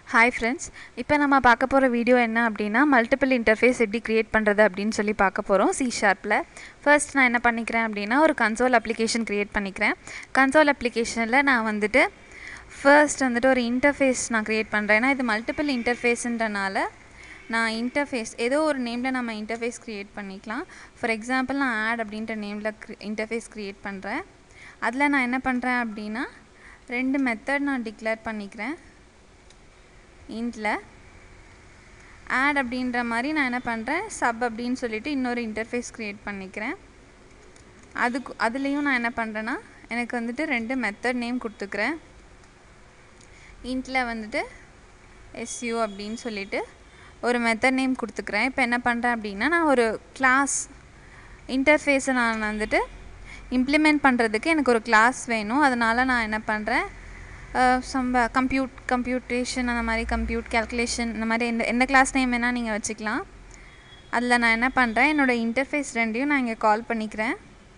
hi friends இப்போ நம்ம பார்க்க போகிற வீடியோ என்ன அப்படின்னா மல்டிபிள் இன்டர்ஃபேஸ் எப்படி க்ரியேட் பண்ணுறது அப்படின்னு சொல்லி பார்க்க போகிறோம் சி ஷார்ப்பில் ஃபர்ஸ்ட் நான் என்ன பண்ணிக்கிறேன் அப்படின்னா ஒரு கன்சோல் அப்ளிகேஷன் க்ரியேட் பண்ணிக்கிறேன் கன்சோல் அப்ளிகேஷனில் நான் வந்துட்டு ஃபர்ஸ்ட் வந்துட்டு ஒரு இன்டர்ஃபேஸ் நான் க்ரியேட் பண்ணுறேன் ஏன்னா இது மல்டிபிள் இன்டர்ஃபேஸுன்றனால நான் இன்டர்ஃபேஸ் ஏதோ ஒரு நேமில் நம்ம இன்டர்ஃபேஸ் க்ரியேட் பண்ணிக்கலாம் ஃபார் எக்ஸாம்பிள் நான் ஆட் அப்படின்ற நேமில் இன்டர்ஃபேஸ் க்ரியேட் பண்ணுறேன் அதில் நான் என்ன பண்ணுறேன் அப்படின்னா ரெண்டு மெத்தட் நான் டிக்ளேர் பண்ணிக்கிறேன் இன்ட்டில் ஆட் அப்படின்ற மாதிரி நான் என்ன பண்ணுறேன் சப் அப்படின்னு சொல்லிட்டு இன்னொரு இன்டர்ஃபேஸ் க்ரியேட் பண்ணிக்கிறேன் அதுக்கு அதுலேயும் நான் என்ன பண்ணுறேன்னா எனக்கு வந்துட்டு ரெண்டு மெத்தட் நேம் கொடுத்துக்கிறேன் இன்ட்டில் வந்துட்டு எஸ்யூ அப்படின்னு சொல்லிட்டு ஒரு மெத்தட் நேம் கொடுத்துக்கிறேன் இப்போ என்ன பண்ணுறேன் அப்படின்னா நான் ஒரு கிளாஸ் இன்டர்ஃபேஸை நான் வந்துட்டு இம்ப்ளிமெண்ட் பண்ணுறதுக்கு எனக்கு ஒரு கிளாஸ் வேணும் அதனால் நான் என்ன பண்ணுறேன் சம் கம்ப்யூட் கம்ப்யூட்டேஷன் அந்த மாதிரி கம்ப்யூட் கேல்குலேஷன் இந்த மாதிரி எந்த எந்த கிளாஸ் நேம் வேணால் நீங்கள் வச்சுக்கலாம் அதில் நான் என்ன பண்ணுறேன் என்னோடய இன்டர்ஃபேஸ் ரெண்டையும் நான் இங்கே கால் பண்ணிக்கிறேன்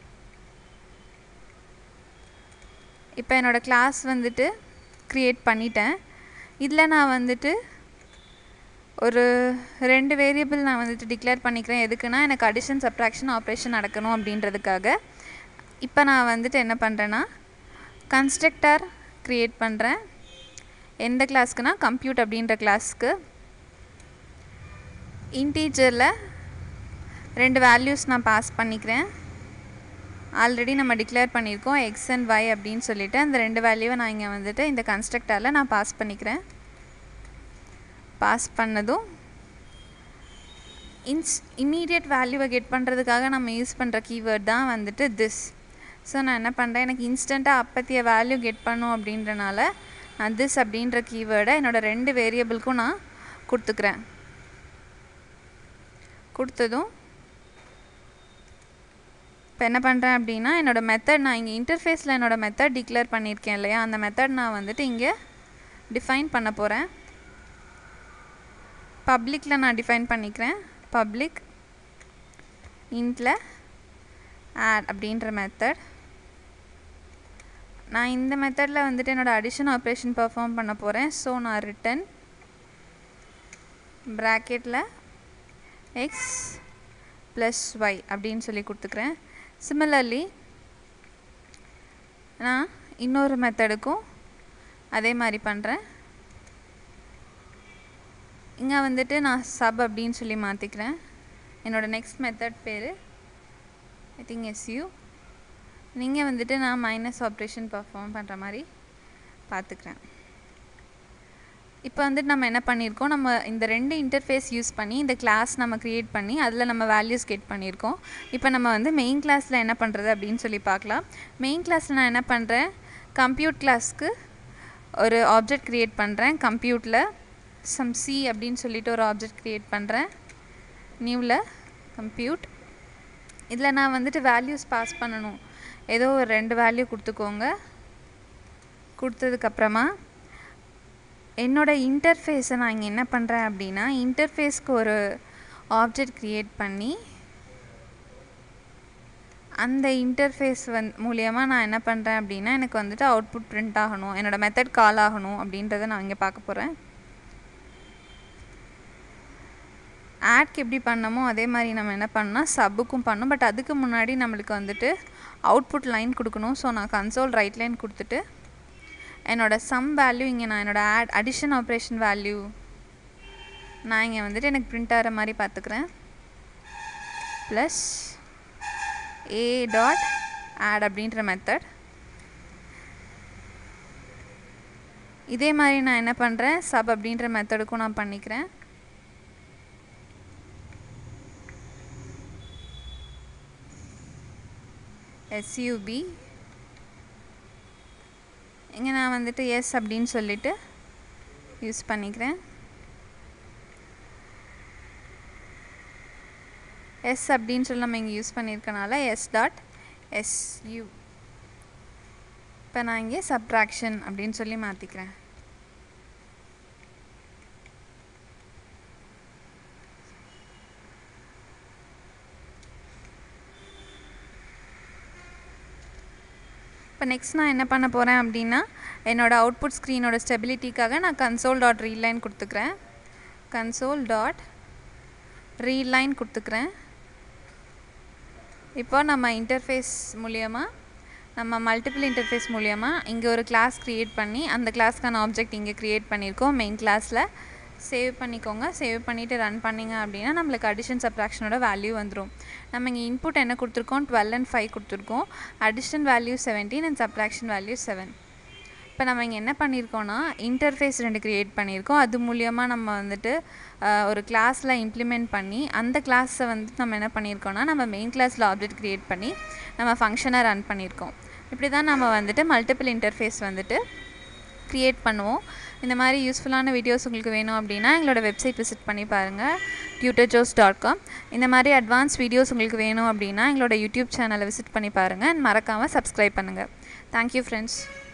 இப்போ என்னோடய கிளாஸ் வந்துட்டு க்ரியேட் பண்ணிட்டேன் இதில் நான் வந்துட்டு ஒரு ரெண்டு வேரியபிள் நான் வந்துட்டு டிக்ளேர் பண்ணிக்கிறேன் எதுக்குன்னா எனக்கு அடிஷன் சப்ட்ராக்ஷன் ஆப்ரேஷன் நடக்கணும் அப்படின்றதுக்காக இப்போ நான் வந்துட்டு என்ன பண்ணுறேன்னா கன்ஸ்ட்ரக்டர் க்ரியேட் பண்ணுறேன் எந்த கிளாஸ்க்குனா கம்ப்யூட் அப்படின்ற கிளாஸ்க்கு இன்டீஜரில் ரெண்டு வேல்யூஸ் நான் பாஸ் பண்ணிக்கிறேன் ஆல்ரெடி நம்ம டிக்ளேர் பண்ணியிருக்கோம் எக்ஸ் அண்ட் ஒய் அப்படின்னு சொல்லிவிட்டு அந்த ரெண்டு வேல்யூவை நான் இங்கே வந்துட்டு இந்த கன்ஸ்ட்ரக்டரில் நான் பாஸ் பண்ணிக்கிறேன் பாஸ் பண்ணதும் இன்ஸ் இம்மீடியட் வேல்யூவை கெட் பண்ணுறதுக்காக நம்ம யூஸ் பண்ணுற கீவேர்ட் தான் வந்துட்டு திஸ் ஸோ நான் என்ன பண்ணுறேன் எனக்கு இன்ஸ்டண்ட்டாக அப்பத்திய வேல்யூ கெட் பண்ணும் அப்படின்றனால நான் திஸ் அப்படின்ற கீவேர்டை என்னோடய ரெண்டு வேரியபிளுக்கும் நான் கொடுத்துக்கிறேன் கொடுத்ததும் இப்போ என்ன பண்ணுறேன் அப்படின்னா என்னோடய மெத்தட் நான் இங்கே இன்டர்ஃபேஸில் என்னோடய மெத்தட் டிக்ளேர் பண்ணியிருக்கேன் இல்லையா அந்த மெத்தட் நான் வந்துட்டு இங்கே டிஃபைன் பண்ண போகிறேன் பப்ளிக்கில் நான் டிஃபைன் பண்ணிக்கிறேன் பப்ளிக் இன்ட்டில் ஆட் அப்படின்ற மெத்தட் நான் இந்த மெத்தடில் வந்துட்டு என்னோடய அடிஷன் ஆப்ரேஷன் பர்ஃபார்ம் பண்ண போகிறேன் ஸோ நான் ரிட்டன் ப்ராக்கெட்டில் எக்ஸ் ப்ளஸ் ஒய் அப்படின்னு சொல்லி கொடுத்துக்கிறேன் சிமிலர்லி நான் இன்னொரு மெத்தடுக்கும் அதே மாதிரி பண்ணுறேன் இங்கே வந்துட்டு நான் சப் அப்படின்னு சொல்லி மாற்றிக்கிறேன் என்னோடய நெக்ஸ்ட் மெத்தட் பேர் ஐ திங்க் எஸ்யூ நீங்கள் வந்துட்டு நான் மைனஸ் ஆப்ரேஷன் பர்ஃபார்ம் பண்ணுற மாதிரி பார்த்துக்கிறேன் இப்போ வந்துட்டு நம்ம என்ன பண்ணியிருக்கோம் நம்ம இந்த ரெண்டு இன்டர்ஃபேஸ் யூஸ் பண்ணி இந்த கிளாஸ் நம்ம க்ரியேட் பண்ணி அதில் நம்ம வேல்யூஸ் கெட் பண்ணியிருக்கோம் இப்போ நம்ம வந்து மெயின் கிளாஸில் என்ன பண்ணுறது அப்படின்னு சொல்லி பார்க்கலாம் மெயின் கிளாஸில் நான் என்ன பண்ணுறேன் கம்ப்யூட் கிளாஸ்க்கு ஒரு ஆப்ஜெக்ட் க்ரியேட் பண்ணுறேன் கம்ப்யூட்டில் சம் சி அப்படின்னு சொல்லிட்டு ஒரு ஆப்ஜெக்ட் க்ரியேட் பண்ணுறேன் நியூவில் கம்ப்யூட் இதில் நான் வந்துட்டு வேல்யூஸ் பாஸ் பண்ணணும் ஏதோ ஒரு ரெண்டு வேல்யூ கொடுத்துக்கோங்க கொடுத்ததுக்கப்புறமா என்னோடய இன்டர்ஃபேஸை நான் இங்கே என்ன பண்ணுறேன் அப்படின்னா இன்டர்ஃபேஸ்க்கு ஒரு ஆப்ஜெக்ட் க்ரியேட் பண்ணி அந்த இன்டர்ஃபேஸ் வந் மூலியமாக நான் என்ன பண்ணுறேன் அப்படின்னா எனக்கு வந்துட்டு அவுட்புட் பிரிண்ட் ஆகணும் என்னோடய மெத்தட் கால் ஆகணும் அப்படின்றத நான் இங்கே பார்க்க போகிறேன் ஆட்க்கு எப்படி பண்ணமோ அதே மாதிரி நம்ம என்ன பண்ணால் சப்புக்கும் பண்ணோம் பட் அதுக்கு முன்னாடி நம்மளுக்கு வந்துட்டு அவுட்புட் லைன் கொடுக்கணும் ஸோ நான் கன்சோல் ரைட் லைன் கொடுத்துட்டு என்னோடய சம் வேல்யூ இங்கே நான் என்னோடய ஆட் அடிஷன் ஆப்ரேஷன் வேல்யூ நான் இங்கே வந்துட்டு எனக்கு பிரிண்ட் ஆகிற மாதிரி பார்த்துக்கிறேன் ப்ளஸ் ஏ டாட் ஆட் அப்படின்ற மெத்தட் இதே மாதிரி நான் என்ன பண்ணுறேன் சப் அப்படின்ற மெத்தடுக்கும் நான் பண்ணிக்கிறேன் எஸ்யூபி இங்கே நான் வந்துட்டு எஸ் அப்படின்னு சொல்லிட்டு யூஸ் பண்ணிக்கிறேன் எஸ் அப்படின்னு சொல்லி நம்ம இங்கே யூஸ் பண்ணியிருக்கனால எஸ் டாட் எஸ்யூ இப்போ நான் இங்கே சப்ட்ராக்ஷன் அப்படின்னு சொல்லி மாற்றிக்கிறேன் இப்போ நெக்ஸ்ட் நான் என்ன பண்ண போகிறேன் அப்படின்னா என்னோடய அவுட்புட் ஸ்க்ரீனோட ஸ்டெபிலிட்டிக்காக நான் கன்சோல் டாட் ரீட்லைன் கொடுத்துக்கிறேன் கன்சோல் டாட் ரீட்லைன் கொடுத்துக்கிறேன் இப்போ நம்ம இன்டர்ஃபேஸ் மூலியமாக நம்ம மல்டிபிள் இன்டர்ஃபேஸ் மூலியமாக இங்கே ஒரு கிளாஸ் க்ரியேட் பண்ணி அந்த கிளாஸ்க்கான ஆப்ஜெக்ட் இங்கே க்ரியேட் பண்ணியிருக்கோம் மெயின் கிளாஸில் சேவ் பண்ணிக்கோங்க சேவ் பண்ணிவிட்டு ரன் பண்ணிங்க அப்படின்னா நம்மளுக்கு அடிஷன் சப்ராக்ஷனோட வேல்யூ வந்துடும் நம்ம இங்கே இன்புட் என்ன கொடுத்துருக்கோம் டுவெல் அண்ட் ஃபைவ் கொடுத்துருக்கோம் addition value seventeen and subtraction value seven இப்போ நம்ம இங்கே என்ன பண்ணியிருக்கோன்னா இன்டர்ஃபேஸ் ரெண்டு க்ரியேட் பண்ணியிருக்கோம் அது மூலியமாக நம்ம வந்துட்டு ஒரு கிளாஸில் இம்ப்ளிமெண்ட் பண்ணி அந்த கிளாஸை வந்து நம்ம என்ன பண்ணியிருக்கோன்னா நம்ம மெயின் கிளாஸில் ஆப்ஜெக்ட் க்ரியேட் பண்ணி நம்ம ஃபங்க்ஷனை ரன் பண்ணியிருக்கோம் இப்படி தான் நம்ம வந்துட்டு மல்டிபிள் இன்டர்ஃபேஸ் வந்துட்டு க்ரியேட் பண்ணுவோம் இந்த மாதிரி யூஸ்ஃபுல்லான வீடியோஸ் உங்களுக்கு வேணும் அப்படின்னா எங்களோட வெப்சைட் விசிட் பண்ணி பாருங்கள் டியூட்டர்ஜோஸ் டாட் காம் இந்த மாதிரி அட்வான்ஸ் வீடியோஸ் உங்களுக்கு வேணும் அப்படின்னா எங்களோட யூடியூப் சேனலை விசிட் பண்ணி பாருங்கள் மறக்காமல் சப்ஸ்கிரைப் பண்ணுங்கள் தேங்க்யூ ஃப்ரெண்ட்ஸ்